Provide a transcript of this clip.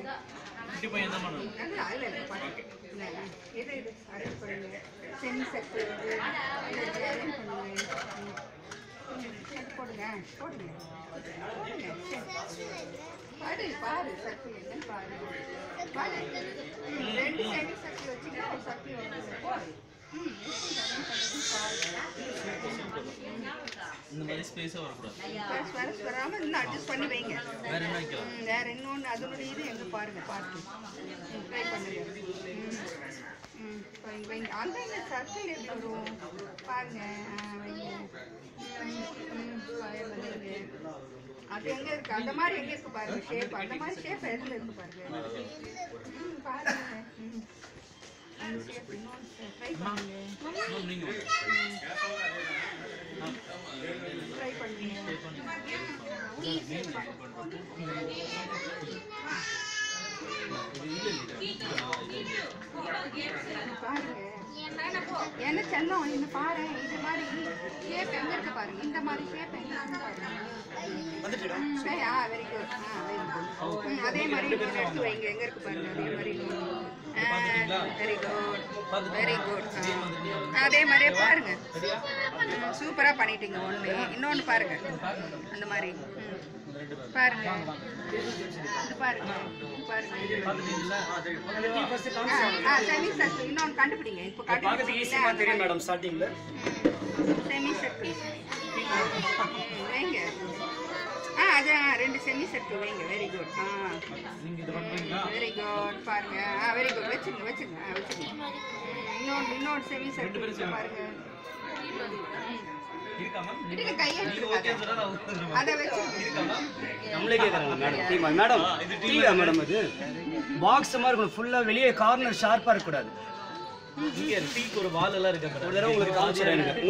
குட்டி பையன் தான் பண்ணுவோம் இல்ல, இல்ல, இல்ல, பாருங்க. இல்ல, இல்ல. இது, இது, arrange பண்ணுங்க. செமி சர்க்கிள் இது, இது இப்படி arrange பண்ணுங்க. ம். அது போடுங்க, போடுங்க. போடுங்க, சரி. பாரு, பாரு, circle என்னன்னு பாரு. பாரு. ம், ரெண்டு செமி சர்க்கிள் வச்சுங்க, ஒரு circle வருது. போடு. ம், எப்படி arrange பண்றதுன்னு பாரு. இந்த மாதிரி ஸ்பேஸாக வரக்கூடாது ஸ்பேஸ் வர- வராம இன்னும் adjust பண்ணி வைங்க வேற என்ன வைக்கலாம் ம், வேற இன்னொன்று அதனுடைய இது எங்க பாருங்க பார்த்து ட்ரை பண்ணுங்க ம் ம் வைங்க வைங்க அந்த இந்த சர்க்கிள் எப்படி வரும் பாருங்க ஆ, வைங்க ம், ம், பாருங்க, வைங்க. அது எங்க இருக்கு அந்த மாதிரி எங்க இருக்கு பாருங்க ஷேப் அந்த மாதிரி ஷேப் எதுல இருக்கு பாருங்க ம் பாருங்க ம் அந்த ஷேப் இன்னொன்று ட்ரை பண்ணுங்க இன்னும் நீங்க வாங்க. ட்ரை பண்ணுங்க பாருங்க என்ன செல்லம் இந்த பாரு இது மாதிரி ஷேப் எங்க இருக்கு பாருங்க இந்த மாதிரி ஷேப் எங்க இருக்கு பாருங்க ம், ஆ வெரி குட் ஆ வெரி குட் ம், அதே மாதிரி இன்னொன்று எடுத்து வைங்க எங்க இருக்கு பாருங்க அதே மாதிரி வெரி குட் வெரி குட் அதே மாதிரியே பாருங்க ம், சூப்பரா பண்ணிட்டீங்க ஒண்ணு இன்னொன்னு பாருங்க அந்த மாதிரி ம். பாருங்க இது பாருங்க இது பாருங்க ஆ செமி சர்க்கிள் இன்னொன்று கண்டுபிடிங்க இப்போ பார்க்கறதுக்கு ஈஸியாக தெரியும் மேடம் ஸ்டார்டிங்கில் செமி சர்க்கிள் வைங்க ஆ அது ஆ, ரெண்டு செமி சர்க்கிள் வைங்க வெரி குட் ஆ நீங்க இது பண்றீங்களா வெரி குட் பாருங்க ஆ வெரி குட் வச்சுங்க வச்சுங்க ஆ வச்சுங்க இன்னொன்று இன்னொரு செமி சர்க்கிள் பாருங்க இருக்கா மேம் இதுக்கு கையை நீங்க ஓகே சொன்னா நான் ஒத்துக்கிறேன் அதை வச்சுங்க இருக்கா மேம் நம்மளே கேட்குறாங்க மேடம் டீ மேடம் டீயா மேடம் அது பாக்ஸ் மாதிரி இருக்கணும் ஃபுல்லாக வெளியே கார்னர் ஷார்ப்பாக இருக்கக்கூடாது இங்க டீக்கு ஒரு வால் எல்லாம் இருக்கு ஒரு தடவை உங்களுக்கு காமிச்சிடுறேன் எனக்கு